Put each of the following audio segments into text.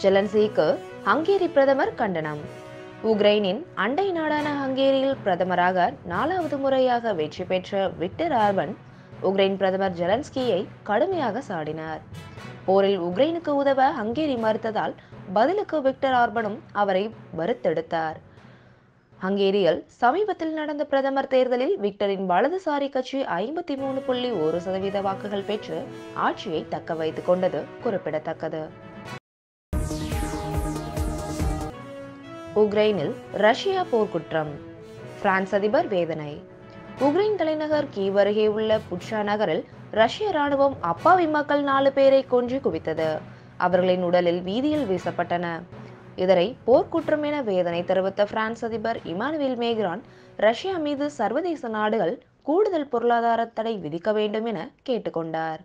ஜெலன்சிக்கு Hungary பிரதமர் கண்டனம் உக்ரைனின் அண்டை நாடான ஹங்கேரியில் பிரதமராக நாலாவது முறையாக வெற்றி பெற்ற விக்டர் ஆர்பன் உக்ரைன் பிரதமர் ஜெலன்ஸ்கியை கடுமையாக சாடினார் போரில் உக்ரைனுக்கு உதவ ஹங்கேரி மறுத்ததால் பதிலுக்கு விக்டர் ஆர்பனும் அவரை வறுத்தெடுத்தார் ஹங்கேரியில் சமீபத்தில் நடந்த பிரதமர் தேர்தலில் விக்டரின் வலதுசாரி கட்சி ஐம்பத்தி மூணு புள்ளி ஒரு சதவீத வாக்குகள் பெற்று ஆட்சியை தக்க வைத்துக் கொண்டது குறிப்பிடத்தக்கது உக்ரைனில் ரஷ்யா போர்க்குற்றம் பிரான்ஸ் அதிபர் வேதனை உக்ரைன் தலைநகர் கீவ் அருகே உள்ள புட்சா நகரில் ரஷ்ய ராணுவம் அப்பாவி மக்கள் நாலு பேரை கொன்று குவித்தது அவர்களின் உடலில் வீதியில் வீசப்பட்டன இதனை போர்க்குற்றம் என வேதனை தெரிவித்த பிரான்ஸ் அதிபர் இமானுவேல் மேக்ரான் ரஷ்யா மீது சர்வதேச நாடுகள் கூடுதல் பொருளாதார தடை விதிக்க வேண்டும் என கேட்டுக்கொண்டார்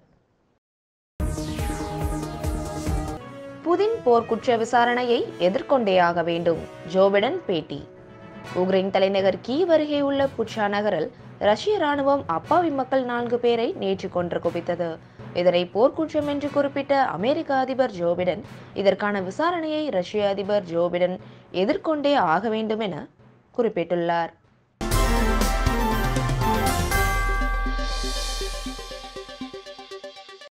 புதின் போர்க்குற்ற விசாரணையை எதிர்கொண்டே ஆக வேண்டும் ஜோபிடன் பேட்டி உக்ரைன் தலைநகர் கீவ் அருகே உள்ள புட்சா நகரில் ரஷ்ய ராணுவம் அப்பாவி மக்கள் நான்கு பேரை நேற்று கொன்று குவித்தது இதனை போர்க்குற்றம் என்று குறிப்பிட்ட அமெரிக்க அதிபர் ஜோ பிடன் இதற்கான விசாரணையை ரஷ்ய அதிபர் ஜோ பிடன் எதிர்கொண்டே ஆக வேண்டும் என குறிப்பிட்டுள்ளார்